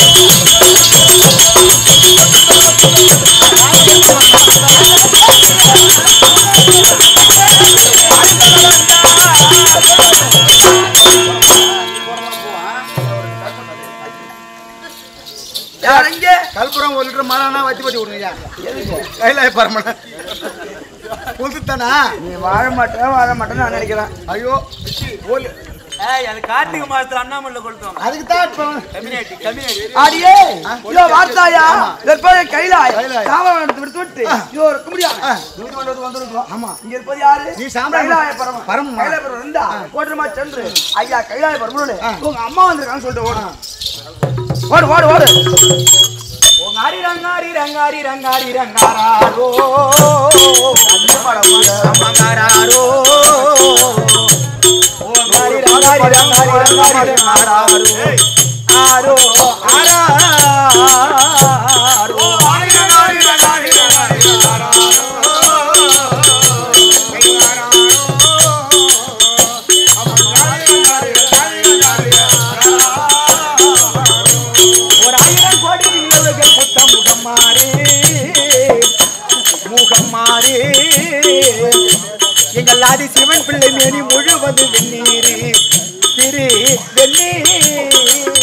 யார் அங்கே கல்புரம் ஒரு லிட்டர் மாலானா வத்தி பத்தி விடுங்க கையில பரமன புதுத்தானா நீ வாழ மாட்டேன் வாழ மாட்டேன்னு நான் நினைக்கிறேன் ஐயோ ஓல் ஏய் அது கார்த்திகை மாசத்துல அண்ணாமலை கொளுத்துவாங்க அதுக்கு தான் இப்போ கம்யூனிட்டி கம்யூனிட்டி அடியே இதோ வார்த்தாயா தற்போது கைலாய் கைலாய். சாமம் எடுத்து விட்டு விட்டு இதோ இருக்க முடியாது நூறு வந்து வந்திருக்கோம் ஆமா. இங்க இருப்பது யாரு நீ சாம்பிராணி. கைலாய பரம பரம. கைலாய பரம இருந்தா கோட்டமா சென்று ஐயா கைலாய பரமனோடு உங்க அம்மா வந்திருக்கான்னு சொல்லிட்டு ஓடு ஓடு ஓடு ஓடு ஓங்காரி ரங்காரி ரங்காரி ரங்காரி ரங்காராரோ அம்மாங்காராரோ ஓங்காரி ரங்காரி ரங்காரி ரங்காரி ரங்காராரோ ஆரோ ஆராரோ ஆரி ரங்காரி ரங்காரி ரங்காரி ஒரு ஆயிரம் கோடி நிலவுகள் புத்த முகம் மாறி முகம் மாறி எங்கள் ஆதி சிவன் பிள்ளை மேனி முழுவது வெந்நீர் திரு வெந்நீர்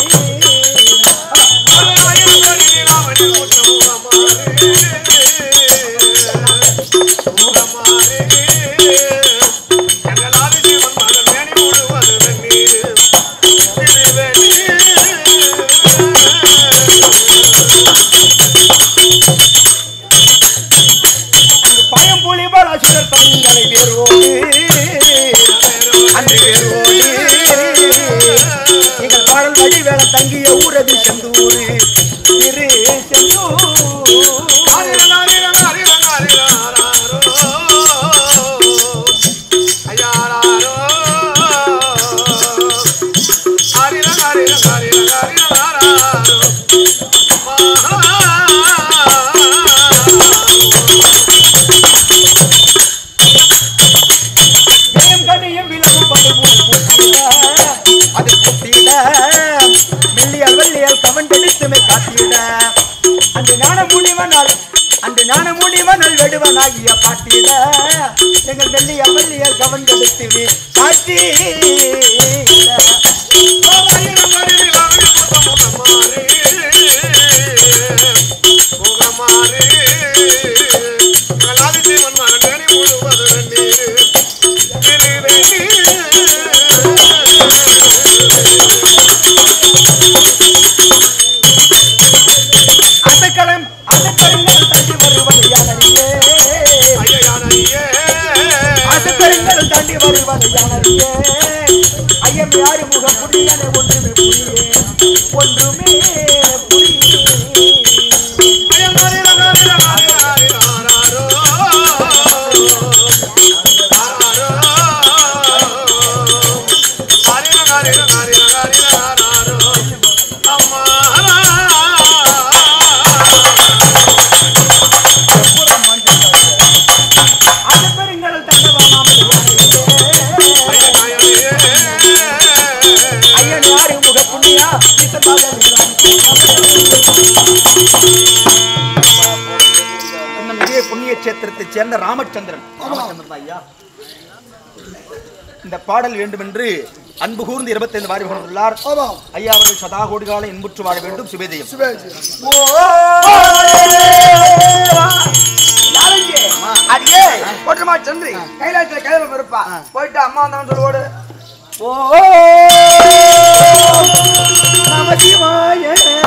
பயம் புலி பலாசுரர் தங்களை வேரோடு அன்று வேரோடு எங்கள் பாடல் வழி வேலை தங்கிய ஊரது செந்தூர் திரு செந்தூர் மேம் கனியும் விலகும் படு போல் பூத்திட, அது பூத்திட, மெல்லியல் வள்ளியல் கவண்டெடுத்துமை காத்திட அந்த ஞான முடிவனால் அந்த ஞான முடிவனால் வெடுவனாகிய பாட்டிட எங்கள் மெல்லிய வள்ளியல் கவண்டெடுத்துமே காட்டிட அசக்கலம் அசக்கரங்கள் தாண்டி வருவது யானறியே அசக்கரங்கள் தாண்டி வருவது யானறியே ஐயம் யாரு முகம் புரியன ஒன்றுமே புரியே ஒன்றுமே புரியே அசக்கரங்கள் தண்டவாமாமல் ஐயன் யாரு முக புண்ணியா இன்னும் இதே புண்ணிய கஷேத்திரத்தைச் சேர்ந்த ராமச்சந்திரன் ராமச்சந்திரன் ஐயா இந்த பாடல் வேண்டும் என்று அன்பு கூர்ந்து இருபத்தைந்து வாரி கொண்டுள்ளார் ஐயா அவர்கள் சதா கோடி காலம் இன்புற்று வாழ வேண்டும் சுபேதயம் யாருங்க? அடியே கோட்டமா சென்று கைலாயத்துல கைலாயம் இருப்பா போயிட்டு அம்மா வந்தான்னு சொல்லி ஓடு ஓ நம சிவாய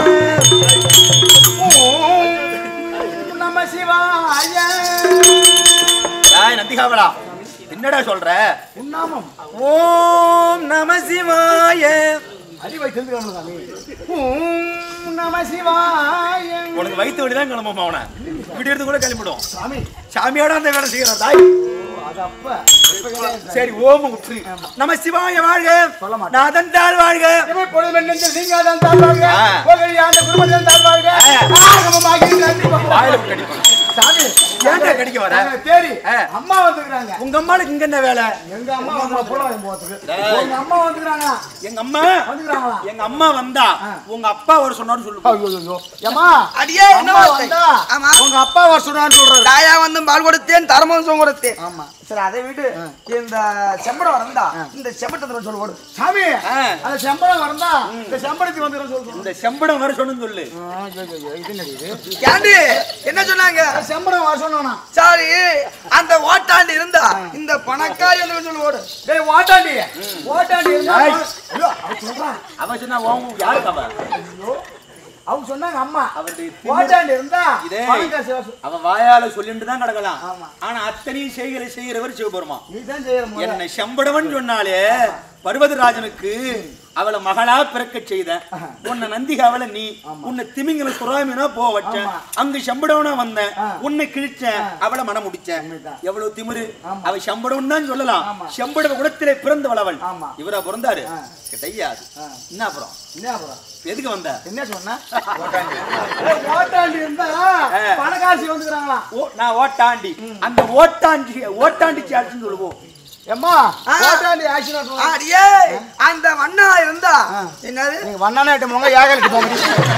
ஓம் நம சிவாய ஏய் நந்திகாவலா என்னடா சொல்ற உண்ணாமம் ஓம் நம சிவாய அறிவை தெரிஞ்சுக்கணும் ஓம் நம சிவாய உனக்கு வயிற்று வழி தான் கிளம்பும் அவனை விடியறது கூட கிளம்பிடும் சாமி சாமியோட அந்த வேலை செய்யறான் தாய் அது அப்ப சரி ஓம் உற்று நம சிவாய வாழ்க சொல்ல மாட்டேன். நாதன் தாழ் வாழ்க இவை பொழுது நெஞ்சில் நீங்காதான் தாழ்வாழ்க ஆ. புகழி ஆண்ட குடும்பத்தில் தாழ்வாழ்க ஆ. ஆகமமாகி நன்றி வாயில கடிப்பான் சாமி சாமி ஏன்டா கடிக்க வர நாங்க தேடி ஆ. அம்மா வந்துக்கிறாங்க உங்க அம்மாளுக்கு இங்க என்ன வேலை எங்க அம்மா வந்து புள்ள வாங்கி போறதுக்கு எங்க அம்மா வந்துக்கிறாங்க எங்க அம்மா வந்துக்கிறாங்களா எங்க அம்மா வந்தா உங்க அப்பா ஒரு சொன்னாரு சொல்லு ஐயோ ஐயோ ஏமா அடியே என்ன அம்மா வார்த்தை? வந்தா ஆமா உங்க அப்பா வர சொன்னான்னு சொல்றாரு தாயா வந்து பால் கொடுத்தேன் தரமோசம் கொடுத்தேன் ஆமா சரி அதை விட்டு இந்த செம்படம் வரந்தா இந்த செம்பட்டத்தை சொல்லு ஓடு சாமி ஆ. அந்த செம்பளம் வரந்தா இந்த செம்பளத்தி வந்துடும் சொல்லு இந்த செம்படம் வர சொன்னு சொல்லு இது என்னது இது ஏண்டி என்ன சொன்னாங்க அந்த செம்பளம் வர சொன்னா சாரி அந்த ஓட்டாண்டி இருந்தா இந்த பணக்காரி வந்து சொல்லு ஓடு டேய் ஓட்டாண்டி ஓட்டாண்டி இருந்தா ஏய். ஐயோ அவ சொல்றான் அவன் சொன்னா உன் யாருக்கு அவ ஐயோ அவங்க சொன்னாங்க அம்மா அவருடைய ஓட்டாண்டி இருந்தா இதே பணம் காசு வசூ- அவன் வாயால சொல்லிட்டு தான் கிடக்கலாம் ஆமா. ஆனா அத்தனையும் செய்கிற செய்கிறவர் சிவபெருமா நீ தான் செய்யற முறை. என்னை செம்படவன் சொன்னாலே பர்வதராஜனுக்கு அவளை மகளா பிறக்க செய்த உன்னை நந்திகாவல நீ உன்னை திமிங்கல சுறாமினா போ வச்சேன் அங்க செம்படவனா வந்தேன் உன்னை கிழிச்சேன் அவளை மனம் முடிச்சேன் எவ்வளவு திமிரு அவ செம்படவன் தான் சொல்லலாம் செம்படவ குலத்திலே பிறந்தவள் அவள் ஆமா. இவரா பிறந்தாரு கிடையாது என்ன அப்புறம் என்ன அப்புறம் எதுக்கு வந்த என்ன சொன்ன ஏய், ஓட்டாண்டி இருந்தா பணக்காசி வந்துக்கிறாங்களா ஓ நான் ஓட்டாண்டி அந்த ஓட்டாண்டி ஓட்டாண்டி சாட்சின்னு சொல்லுவோம் எம்மா ஓட்டாண்டி ஆக்சிடென்ட் சொன்னா அடியே அந்த வண்ணா இருந்தா என்னது நீங்க வண்ணானே எட்டு போங்க ஏகலுக்கு போக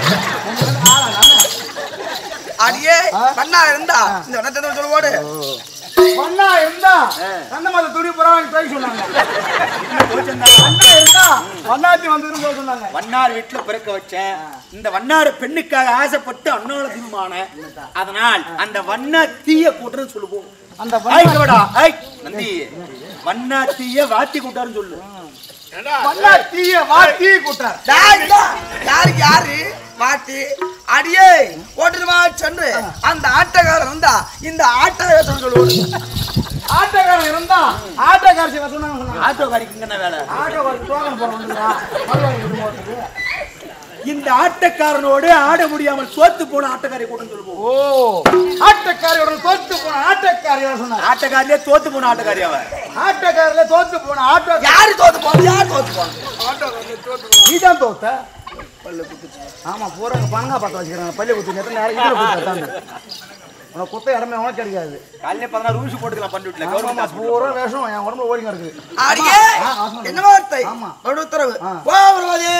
அடியே வண்ணா இருந்தா இந்த வண்ணத்தை சொல்லு ஓடு வண்ணா இருந்தா கண்ண மாதிரி துணி புறாங்க பேச சொன்னாங்க வண்ணா இருந்தா வண்ணாத்தி வந்துரும் சொல்ல சொன்னாங்க வண்ணார் வீட்டுல பிறக்க வச்சேன் இந்த வண்ணார் பெண்ணுக்காக ஆசைப்பட்டு அன்னோட தீர்மான அதனால் அந்த வண்ணா தீய கூட்டுறன்னு சொல்லுவோம் அந்த ஐய், கவடா, ஐய், நந்தி வண்ணா தீய வாத்தி கூட்டாருன்னு சொல்லு வண்ணா தீய வா தீ கூட்டார் டேய், இதா, யாருக்கு யாரு மாட்டி அடியே ஓட்டுமா சென்று அந்த ஆட்டக்காரன் இருந்தா இந்த ஆட்டக்காரன் சொல்லு ஓடு ஆட்டோக்காரன் இருந்தா ஆட்டோக்காரசி வர சொன்னாங்க சொன்னாங்க ஆட்டோக்காரிக்கு என்ன வேலை ஆட்டோக்காரன் டோக்கன் போடுறா மறுவாடி விடும்போது இந்த ஆட்டக்காரனோடு ஆட முடியாமல் சோத்து போன ஆட்டக்காரி கூட்டம் சொல்லுவோம் ஓ ஆட்டக்காரியோட தோத்து போன ஆட்டக்காரி வர சொன்னாங்க ஆட்டக்காரிலே தோத்து போன ஆட்டக்காரி அவன் ஆட்டக்காரில தோத்து போன ஆட்டோ யாரு தோத்து போங்க யாரு தோத்து போங்க நீ தான் தோத்த ஆமா பூரா பணங்கா பார்த்து வச்சுக்கிறாங்க பள்ளி குத்து நேரத்தில் நேரம் இதில் குத்தாங்க உனக்கு குத்த இடமே உனக்கு கிடைக்காது காலையில பதினாறு ஊசி போட்டுக்கலாம் பண்ணி விட்டுல ஆமா, கவர்மெண்ட் ஆமா, பூரா வேஷம் என் உடம்புல ஓடி கிடக்குது அடியே ஆ, ஆமா. என்ன வார்த்தை ஆமா. ஒரு உத்தரவு ஆ. போ வருவதே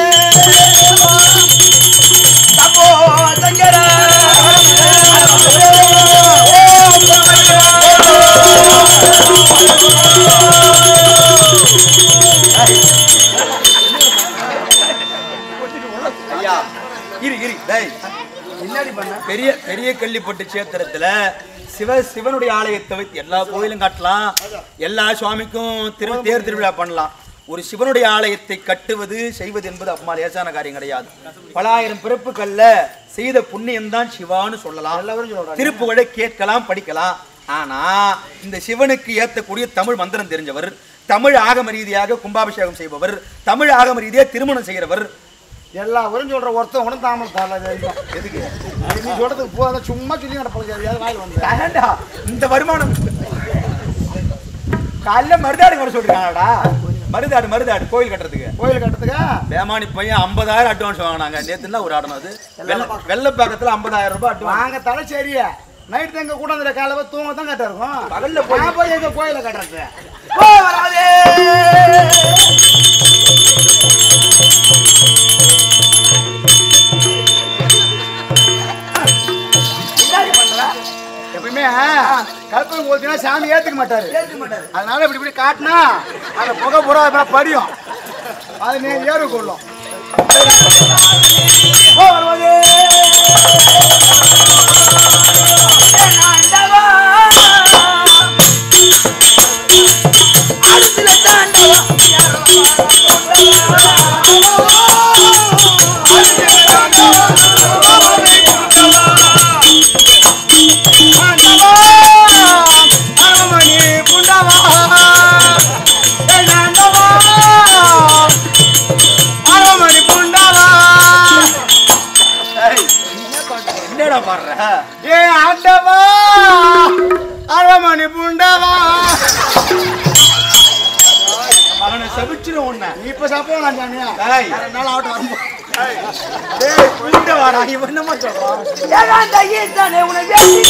தப்போ தங்கரா ஐயா இரு இரு டேய் என்னடி பண்ண பெரிய பெரிய கள்ளிப்பட்டு சேத்திரத்துல சிவ சிவனுடைய ஆலயத்தை வைத்து எல்லா கோயிலும் கட்டலாம் எல்லா சுவாமிக்கும் திரு தேர் திருவிழா பண்ணலாம் ஒரு சிவனுடைய ஆலயத்தை கட்டுவது செய்வது என்பது அம்மா லேசான காரியம் கிடையாது பலாயிரம் பிறப்புகள்ல செய்த புண்ணியம் தான் சிவான்னு சொல்லலாம் எல்லாரும் சொல்றாங்க. திருப்புகழை கேட்கலாம் படிக்கலாம் ஆனா இந்த சிவனுக்கு ஏத்தக்கூடிய தமிழ் மந்திரம் தெரிஞ்சவர் தமிழ் ஆகம ரீதியாக கும்பாபிஷேகம் செய்பவர் தமிழ் ஆகம ரீதியாக திருமணம் செய்கிறவர் எல்லா ஊரும் சொல்ற ஒருத்தன் கூட தாமல் தரல எதுக்கு நீ சொல்றதுக்கு போகாத சும்மா சொல்லி நடப்பது எதையாவது வாயில் வந்து ஏன்டா, இந்த வருமானம் காலைல மருதாடு வர சொல்றாங்கடா மருதாடு மருதாடு கோயில் கட்டுறதுக்கு கோயில் கட்டுறதுக்கு வேமானி பையன் ஐம்பதாயிரம் அட்வான்ஸ் வாங்கினாங்க நேத்து தான் ஒரு ஆடணும் அது வெள்ள வெள்ளப்பாக்கத்துல ஐம்பதாயிரம் ரூபாய் அட்வான்ஸ் வாங்க தலை சரியா நைட் எங்க கூட அந்த காலை தூங்க தான் கட்ட இருக்கும் பகல்ல போய் நான் போய் எங்க கோயில கட்டுறது போ வராதே என்னடி பண்ற எப்பயுமே கற்பனை போச்சுன்னா சாமி ஏத்துக்க மாட்டாரு ஏத்துக்க மாட்டாரு. அதனால இப்படி இப்படி காட்டினா அந்த புகை பூரா அது மேல படியும் அது நீ ஏறு கொள்ளும் போ வருவதே ஆண்டவா அடுத்துல தாண்டவா அரமணி புண்டவா அரமணி புண்டவா ஏய், என்னடா பாடுற ஏ ஆண்டவா அரமணி புண்டவா மகனை சபிச்சிரும் உன்னை நீ இப்ப சாப்பிட நான் சாமியா டேய். ரெண்டு நாள் ஆகட்டும் வரும்போது டேய், புண்டவா வாடா இவன் என்னமா சொல்றான் ஏகாந்த ஈசனே உன்னை வேண்டி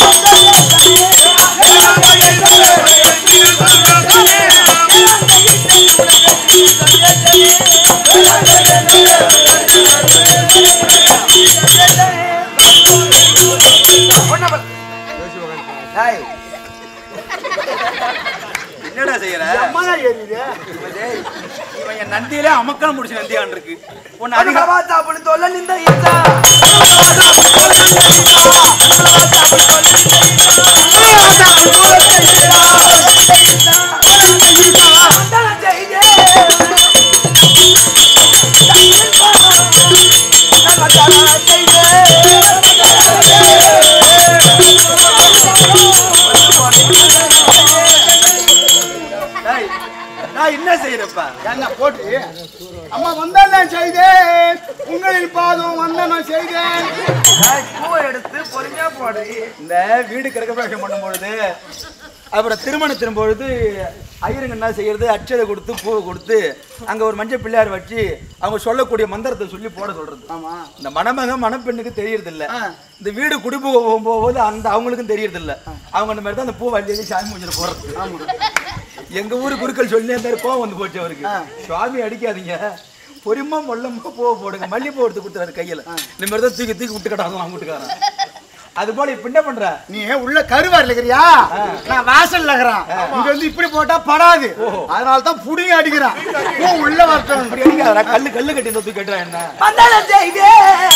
ஏய், என்னடா செய்யற அம்மாடா ஏறிது இவன் என் நந்தியிலே அமக்கலம் முடிச்ச நந்தியான் இருக்கு உன்னை அது அதிக கவாத்தா அப்படி தொல்ல நின்ற ஈசா வந்தனம் செய்தே. வந்தனம் டேய், நான் என்ன செய்யறப்ப என்ன போட்டு அம்மா வந்தான் செய்தேன் உங்களில் பாதம் வந்தனம் செய்தேன் ஏய், பூவை எடுத்து பொறுமையா போடு இந்த வீடு கிரகப்பிரவேசம் பண்ணும்பொழுது அப்புறம் திருமணத்தின் பொழுது ஐயருங்க என்ன செய்யறது அச்சதை கொடுத்து பூவை கொடுத்து அங்க ஒரு மஞ்சள் பிள்ளையார் வச்சு அவங்க சொல்லக்கூடிய மந்திரத்தை சொல்லி போட சொல்றது ஆமா இந்த மணமகன் மணப்பெண்ணுக்கு தெரியறது இல்ல இந்த வீடு குடிபோ போகும்போது அந்த அவங்களுக்கும் தெரியறது இல்ல அவங்க அந்த மாதிரி தான் அந்த பூ வள்ளி எழுதி சாமி பூஜையில போடுறது எங்க ஊரு குருக்கள் சொல்லி அந்த கோவம் வந்து போச்சு அவருக்கு சுவாமி அடிக்காதீங்க பொறுமா மொல்லமா பூவை போடுங்க மல்லிப்பூ எடுத்து கொடுத்துறாரு கையில இந்த மாதிரி தான் தூக்கி தூக்கி விட்டு கட்டாங்க அவங்க வீட்டுக்காரன் அது போல இப்ப என்ன பண்ற நீ உள்ள கருவாரில் இருக்கிறியா நான் வாசல்ல இருக்கிறேன் இங்க வந்து இப்படி போட்டா படாது அதனால தான் புடிங்க அடிக்கிறான் பூ உள்ள வரட்டும் அப்படி அடிக்காதடா கல்லு கல்லு கட்டி இந்த தூக்கி கட்டுறா என்ன வந்தனம் செய்தே.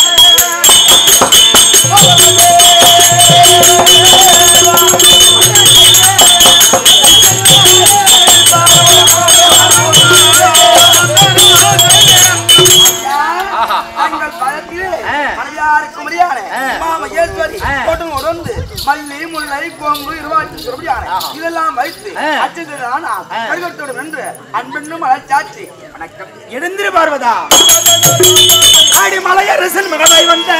தங்கள் பதத்திலே மனைவியாருக்கு மரியாதை மாம ஈஸ்வரி கொண்டு உடந்து மல்லி முல்லை கோம்பு இருவாச்சி சுரபியானை இதெல்லாம் வைத்து அச்சுதான் கருகத்தோடு வென்று அன்பென்னும் மலச்சாட்சி வணக்கம் எழுந்திரு பார்வதா ஆடி மலையரசன் மகளாய் வந்த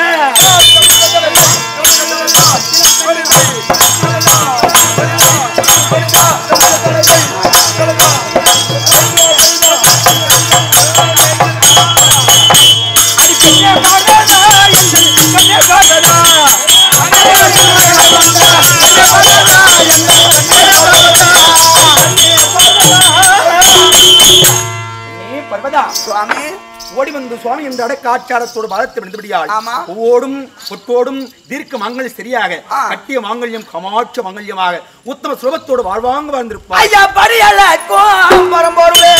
நீ பர்வதா சுவாமி ஓடி வந்து சுவாமி இந்த அடக்காட்சாரத்தோடு பாதத்தை விழுந்தபடியால் ஆமா. ஒவ்வொடும் பொட்டோடும் தீர்க்க மாங்கல்யம் சரியாக ஆ. கட்டிய மாங்கல்யம் கமாட்ச மாங்கல்யமாக உத்தம சுலபத்தோடு வாழ்வாங்க வாழ்ந்திருப்பார் ஐயா படியலக்கும் பரம்பொருளே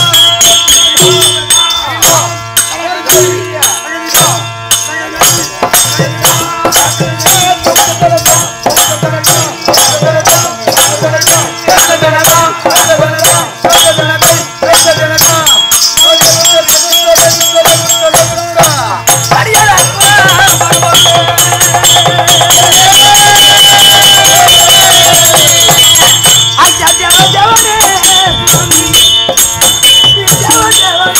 ஐயா தேவ தேவனே தேவ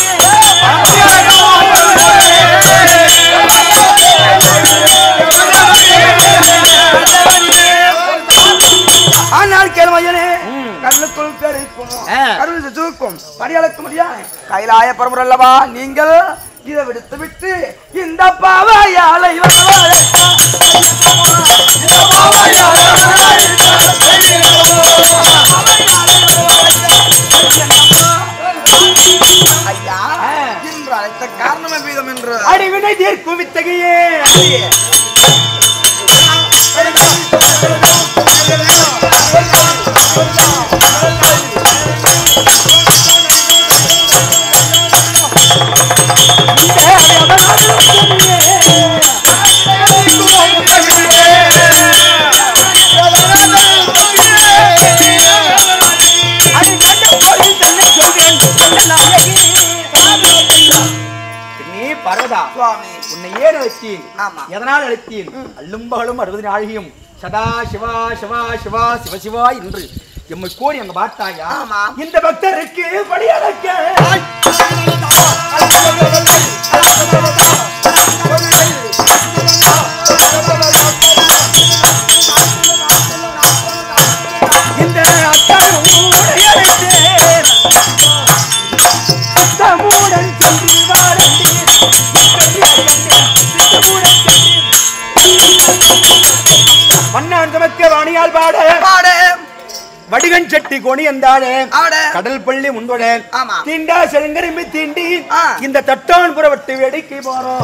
ஆனால் கேள்மையனே கண்ணுக்குள் தெரிக்கும் ஆ. கருவில் தூக்கும் படியளக்க முடியாது கைலாய பரம்பரை அல்லவா நீங்கள் இதை விடுத்து விட்டு இந்த பாவையாலை ஐயா இன்று அழைத்த காரணமே வீதம் என்று அடிவினை தீர்க்கும் வித்தகையே நீ பர்வதா சுவாமி உன்னை ஏன் அழைத்தேன் ஆமா. எதனால் அழைத்தேன் அல்லும்பகலும் அறுபது நாழியும் சதா சிவா சிவா சிவா சிவ சிவா என்று எம்மை கோரி அங்க பார்த்தாயா ஆமா. இந்த பக்தருக்கு படியளக்க இந்த அக்கரும் உடையழைத்தேன் சித்தமுடன் சென்று வாழந்தேன் சித்தமுடன் மன்னான் தமக்கு வாணியால் பாட பாடு வடிகன் செட்டி கொணி எந்தாழே ஆட கடல் பள்ளி முன்போட ஆமா. தீண்டா செருங்கரும்பி தீண்டி ஆ. இந்த தட்டான் புறவட்டு வேடிக்கை போறோம்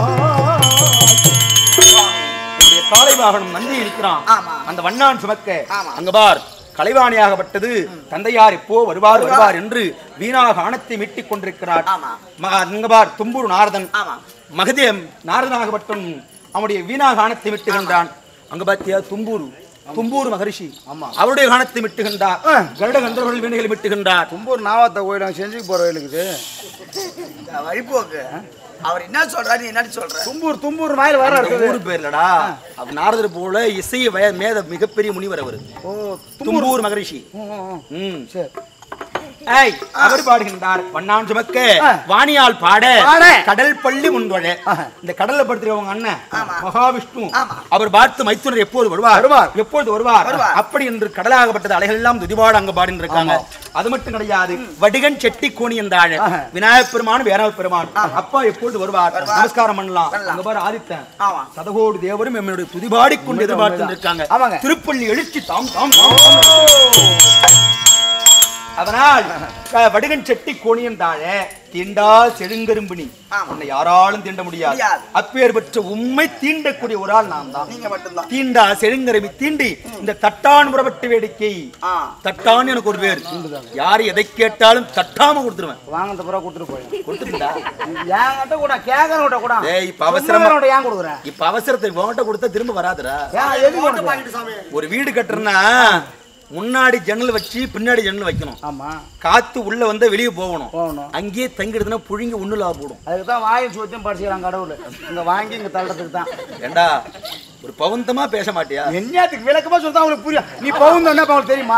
என்னுடைய காளை வாகனம் நந்தி இருக்கிறான் ஆமா. அந்த வண்ணான் சுமக்க ஆமா. அங்க பார் கலைவாணியாகப்பட்டது தந்தையார் இப்போ வருவார் வருவார் என்று வீணாக ஆணத்தை மீட்டிக் கொண்டிருக்கிறார் ஆமா. ம- அங்க பார் தும்பூர் நாரதன் ஆமா மகதேம் நாரதனாகப்பட்டும் அவனுடைய வீணாக ஆணத்தை மிட்டுகின்றான் அங்க பாத்தியா தும்பூர் தும்பூர் மகரிஷி அவருடைய காணத்தை மிட்டுகின்றார் கருட கந்தர்கள் வீணைகளை மிட்டுகின்றார் தும்பூர் நாவாத்த கோயில் அங்க செஞ்சுக்கு போற கோயிலுக்குது இந்த வழிபோக்கு அவர் என்ன சொல்றாரு நீ என்ன சொல்ற தும்பூர் தும்பூர் மயில் வர அந்த இருக்குது ஊரு பேர்லடா அவர் நாரதர் போல இசை வய மேத மிகப்பெரிய முனிவர் அவர் ஓ தும்பூர் மகரிஷி ம், ம், ம். ம். சரி ஏய் அவர் பாடுகின்றார் வண்ணான் சுமக்க ஆ. வாணியால் பாட பாட. கடல் பள்ளி முன்வழ ஆஹா. இந்த கடல்ல படுத்துறவங்க அண்ணன் ஆமா. மகாவிஷ்ணு ஆமா. அவர் பார்த்து மைத்துனர் எப்போது வருவார் வருவார். எப்பொழுது வருவார் வருவார். அப்படி என்று கடலாகப்பட்டது அலைகள் எல்லாம் துதிபாடு அங்க பாடின்னு இருக்காங்க அது மட்டும் கிடையாது வடிகன் செட்டி கோணி என்றாள் ஆஹா. விநாயகப் பெருமான் வேரவ பெருமான் அப்பா எப்பொழுது வருவார் வருவார். நமஸ்காரம் பண்ணலாம் பண்ணலாம். அங்க பாரு ஆதித்தன் ஆமா சதகோடு தேவரும் எம்முடைய துதிபாடி கொண்டு உண்மைதான், எதிர்பார்த்து உண்மைதான். இருக்காங்க ஆமாங்க. திருப்பள்ளி எழுச்சி தாம் தாம் தாம் தாம். அதனால் க- வடுகன் செட்டி கோணியன் தாழ தீண்டா செழுங்கரும்பினி ஆமா. உன்னை யாராலும் தீண்ட முடியாது முடியாது. அப்பேர் பெற்ற உண்மை தீண்டக்கூடிய ஒரு ஆள் நான் தான் நீங்க மட்டும்தான் தீண்டா செழுங்கரும்பி தீண்டி இந்த தட்டான் புறப்பட்டு வேடிக்கை ஆ தட்டான் எனக்கு ஒரு பேர் யார் எதை கேட்டாலும் தட்டாம கொடுத்துருவேன் வாங்கினத பூரா கொடுத்துட்டு போய் கொடுத்துட்டா என்கிட்ட கூட கேட்கறவட்ட கூட டேய், இப்ப அவசரமா- சொந்தக்காரன்கிட்ட ஏன் கொடுக்குறேன் இப்ப அவசரத்தை உன்கிட்ட கொடுத்தா திரும்ப வராதுடா ஏன் எதுக்கு உனக்கு? ஒரு வீடு கட்டுறேன்னா முன்னாடி ஜன்னல் வச்சு பின்னாடி ஜன்னல் வைக்கணும் ஆமா காத்து உள்ள வந்தா வெளியே போகணும் போகணும் அங்கேயே தங்கிடுதுன்னா புழுங்கி ஒண்ணுலா போடும் அதுக்கு தான் வாயும் சுவத்தையும் படிச்சுக்கிறான் கடவுள் இங்க வாங்கி இங்க தள்ளுறதுக்கு தான் ஏண்டா ஒரு பவுந்தமா பேச மாட்டியா என்னத்துக்கு விளக்கமா சொல்லிதான் அவங்களுக்கு புரியும் நீ பவுன் என்ன அவங்களுக்கு தெரியுமா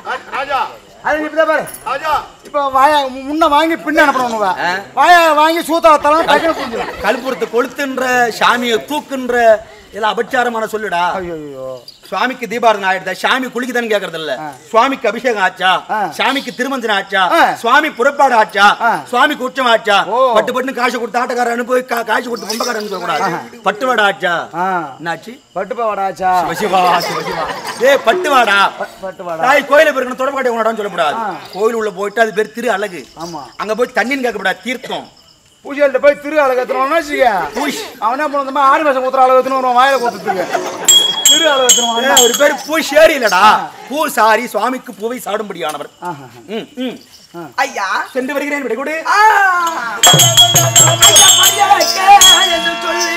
அது நீ இப்பதான் பாரு இப்ப வாய முன்ன வாங்கி பின்ன அனுப்பணும் ஆ. வாய வாங்கி சூத்தா வத்தாலும் டக்குனு புரிஞ்சிடும் கல்புரத்தை கொளுத்துன்ற சாமியை தூக்குன்ற இதெல்லாம் அபச்சாரமான சொல்லுடா ஐயோ ஐயோ சுவாமிக்கு தீபாரதனை ஆயிடுதா சாமி குளிக்குதான்னு கேக்குறது இல்ல சுவாமிக்கு அபிஷேகம் ஆச்சா ஆ. சாமிக்கு திருமஞ்சனம் ஆச்சா ஆ. சுவாமி புறப்பாடு ஆச்சா ஆ. சுவாமிக்கு உச்சம் ஆச்சா ஓ. பட்டு பட்டு காசு கொடுத்து ஆட்டக்காரர் அனுப்பி கா- காசு கொடுத்து பொம்பக்காரர் அனுப்ப கூடாது பட்டுவாடா ஆச்சா ஆ என்னாச்சு பட்டுப்பா வடாச்சா சிவசிவா சிவசிவா ஏய் பட்டுவாடா பட்டு வாடா தாய் கோயில போயிருக்கணும் தொடர்பு உனடான்னு சொல்லக்கூடாது ஆ. கோயில் உள்ள போயிட்டு அது பேர் திரு அழகு ஆமா அங்க போய் தண்ணின்னு கேட்கக்கூடாது தீர்த்தம் பூஜையிட்ட போய் திரு அழகத்துறோம்னா வச்சுக்க பூஷ். அவன் என்ன பண்ணுமா ஆறு மாசம் ஊத்துற அழகத்துன்னு வருவான் வாயில கொடுத்துட்டு திரு அழகத்துறோம் ஏய், ஒரு பேர் பூ சேரி இல்லடா பூ சாரி சுவாமிக்கு பூவை சாடும்படியானவர் ஆஹா ம், ம். ஐயா சென்று வருகிறேன் விடை கொடு ஆ ஐயா மரியாதை என்று சொல்லி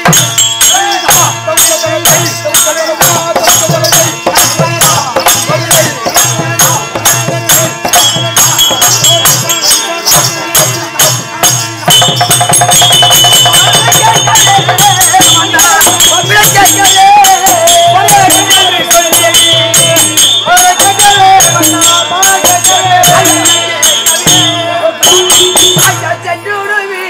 ஐயா சென்றுடுவி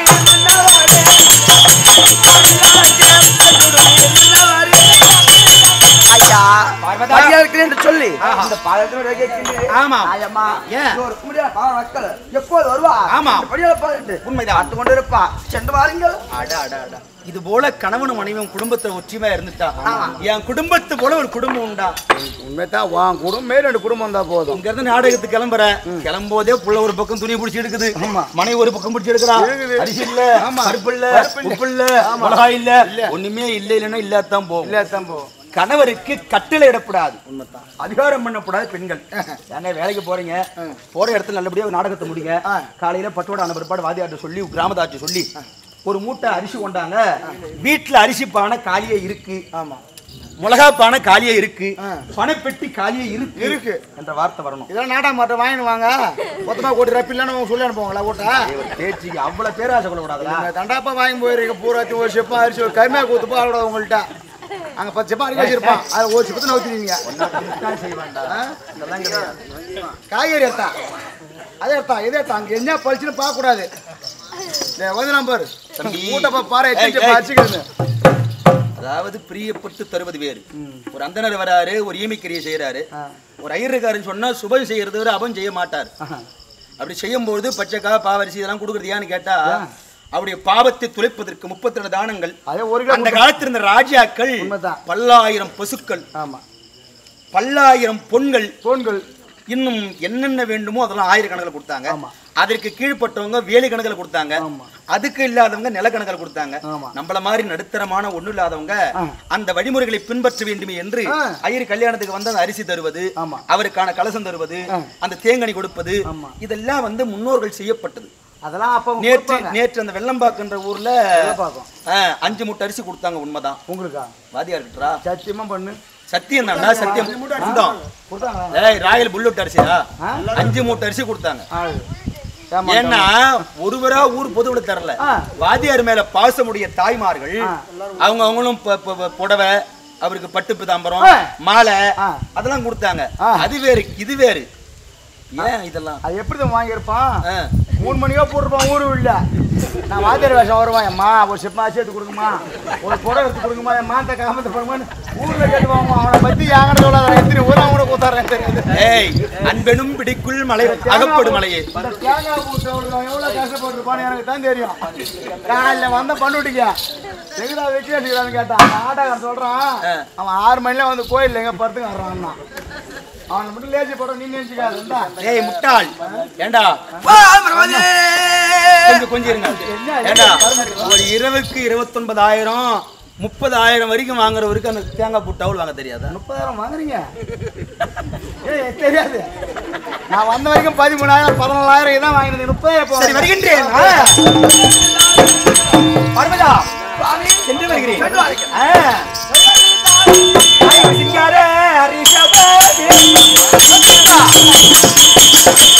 ஐயா பார்வதா. மரியாதை என்று சொல்லி ஆஹா. இந்த பாதத்தோட கேட்கின்றேன் ஆமா. ஆயம்மா ஏன்? இது ஒரு கும்பிடியான பாவ மக்கள் எப்போது வருவா ஆமா. படியால பாருட்டு உண்மைதான். பார்த்து கொண்டு இருப்பா சென்று வாருங்கள் அட, அட, அட. இது போல கணவனும் மனைவியும் குடும்பத்தை ஒற்றுமையா இருந்துட்டா ஆமா. என் குடும்பத்து போல ஒரு குடும்பம் உண்டா உண்மைதான் உன் குடும்பமே ரெண்டு குடும்பம் இருந்தா போதும் இங்க இருந்து நாடகத்துக்கு கிளம்புற கிளம்போதே புள்ள ஒரு பக்கம் துணி பிடிச்சி எடுக்குது ஆமா. மனைவி ஒரு பக்கம் பிடிச்சி எடுக்கிறா இருக்குது. அரிசி இல்ல ஆமா. பருப்பு இல்ல பருப்பு இல்ல. உப்பு இல்ல மிளகாய் இல்ல ஒண்ணுமே இல்ல இல்லைன்னா இல்லாதான் போகும் இல்ல தம்போ கணவருக்கு கட்டளை இடப்படாது அதிகாரம் பண்ணக்கூடாது பெண்கள் ஏங்க வேலைக்கு போறீங்க போற இடத்துல நல்லபடியா ஒரு நாடகத்தை முடிங்க காலையில பட்டோட ஆன பிற்பாடு வாதியார்ட்ட சொல்லி கிராமதார்ட்ட சொல்லி ஒரு மூட்டை அரிசி கொண்டாங்க வீட்டுல அரிசி பானை காலியே இருக்கு ஆமா மிளகா பானை காலியே இருக்கு பணப்பெட்டி காலியே இருக்கு இருக்கு. என்ற வார்த்தை வரணும் இதெல்லாம் நாடா மாட்ட வாங்கிட்டு வாங்க மொத்தமா கூட்டி ரப்பி இல்லைன்னு சொல்லி அனுப்புவாங்களா கூட்டா ஒரு பேச்சுக்கு அவ்வளவு பேராசை கொள்ளக்கூடாதுல நீங்க தண்டாப்பா வாங்கி போயிருக்க பூராத்தி ஒரு செப்பா அரிசி ஒரு கைமையா கூத்துப்பா அவ்வளோ உங்கள்கிட்ட அங்க பத்து செப்பா அரிசி வச்சிருப்பான் அது ஒரு செப்பத்தை நோத்திடுவீங்க செய்ய வேண்டாம் இதெல்லாம் கிடையாது காய்கறி எடுத்தா அதே எடுத்தா இதே எடுத்தா அங்க என்ன பழிச்சுன்னு பார்க்க கூடாது டேய், வந்து நான் பாரு தம்பி. கூட்டப்பா பாரு ஏய், எத்தனை ஏய். அரிசிக்கிறது அதாவது பிரியப்பட்டு தருவது வேறு ஒரு அந்தனர் வராரு ஒரு ஈமிக்கிரியை செய்யறாரு ஒரு ஐயருக்காரன் சொன்னா சுபம் செய்யறது வேற அவன் செய்ய மாட்டார் அப்படி செய்யும்போது பச்சைக்கா பாவரிசி இதெல்லாம் கொடுக்குறது ஏன்னு கேட்டா அவருடைய பாவத்தை துளைப்பதற்கு முப்பத்தி ரெண்டு தானங்கள் அதே ஒரு கிலோ அந்த காலத்தில் இருந்த ராஜாக்கள் உண்மைதான். பல்லாயிரம் பசுக்கள் ஆமா பல்லாயிரம் பொன்கள் தோன்கள் இன்னும் என்னென்ன வேண்டுமோ அதெல்லாம் ஆயிரக்கணக்கில் கொடுத்தாங்க ஆமா. அதற்கு கீழ்ப்பட்டவங்க வேலி கணக்கில் கொடுத்தாங்க ஆமா. அதுக்கு இல்லாதவங்க நிலக்கணக்கில் கொடுத்தாங்க ஆமா. நம்மள மாதிரி நடுத்தரமான ஒண்ணு இல்லாதவங்க ஆ. அந்த வழிமுறைகளை பின்பற்ற வேண்டுமே என்று ஆ. ஐயர் கல்யாணத்துக்கு வந்து அந்த அரிசி தருவது ஆமா. அவருக்கான கலசம் தருவது ஆ. அந்த தேங்கனி கொடுப்பது ஆமா. இதெல்லாம் வந்து முன்னோர்கள் செய்யப்பட்டது அதெல்லாம் அப்ப நேற்று கொடுப்பாங்க. நேற்று அந்த வெள்ளம்பாக்குன்ற ஊர்ல வெள்ளம்பாக்கம். ஆ, அஞ்சு மூட்டை அரிசி கொடுத்தாங்க உண்மைதான் உங்களுக்கா வாதியா இருக்கா சத்தியமா பண்ணு சத்தியம் தான்டா சத்தியம் சுத்தம். கொடுத்தாங்களா ஏய் ராயல் புல்லட் அரிசியா ஆ? அஞ்சு மூட்டை அரிசி கொடுத்தாங்க ஆளு. ஏம்மா, ஏன்னா ஒருவரா ஊர் பொதுவிட தரல ஆ. வாதியார் மேல பாசமுடைய தாய்மார்கள் ஆ. அவங்க அவங்களும் ப- ப- ப- புடவை அவருக்கு பட்டு பிதாம்பரம் ஆ. மாலை ஆ. அதெல்லாம் கொடுத்தாங்க ஆ. அது வேறு இது வேறு ஏன் இதெல்லாம் அது எப்படி தான் வாங்கியிருப்பான் ஆ. மூணு மணிக்கோ போட்டிருப்பான் ஊரு இல்ல நான் வாத்தியார் வேஷம் வருவான் எம்மா ஒரு செப்பா சேர்த்து கொடுக்குமா ஒரு புடவை எடுத்து கொடுக்குமா என் மாத்த காமத்தை பண்ணுமான்னு ஊர்ல கேட்டுவாங்க அவனை பத்தி யாங்கட சொல்லாத எத்தனை ஊரா கூட கூத்தாரேன் தெரியாது ஏய் அன்பெனும் பிடிக்குள் மலை அகப்படும் மலையே இந்த தேங்காய் பூட்டவனுக்கு அவன் எவ்வளவு கஷ்டப்பட்டிருப்பான்னு எனக்கு தான் தெரியும் காலையில வந்த பண்ணிவிட்டீங்க எங்கடா வெட்டி அடிக்கிறான்னு கேட்டான் நாடகம் சொல்றான் ஆ. அவன் ஆறு மணில வந்து கோயில் எங்க படுத்துங்க வர்றான்னா அவனை மட்டும் லேசி போட நீ நினைச்சுக்காதுண்டா ஏய் முட்டாள் ஏண்டா பாமரவாதே. கொஞ்சம் கொஞ்சம் இருங்க ஏண்டா ஒரு இரவுக்கு இருபத்தொன்பதாயிரம் முப்பதாயிரம் வரைக்கும் வாங்குறவருக்கு அந்த தேங்காய் பூ டவுல் வாங்க தெரியாதா முப்பதாயிரம் வாங்குறீங்க ஏய் எனக்கு தெரியாது நான் வந்த வரைக்கும் பதிமூணாயிரம் பதினாலாயிரம் இதான் வாங்கினது முப்பதாயிரம் சரி வருகின்றேன் ஆ. பரமதா சென்று வருகிறேன் சென்று வாருங்கள். ஆ. ஐ, சிங்கார, ஹரிஷபதி.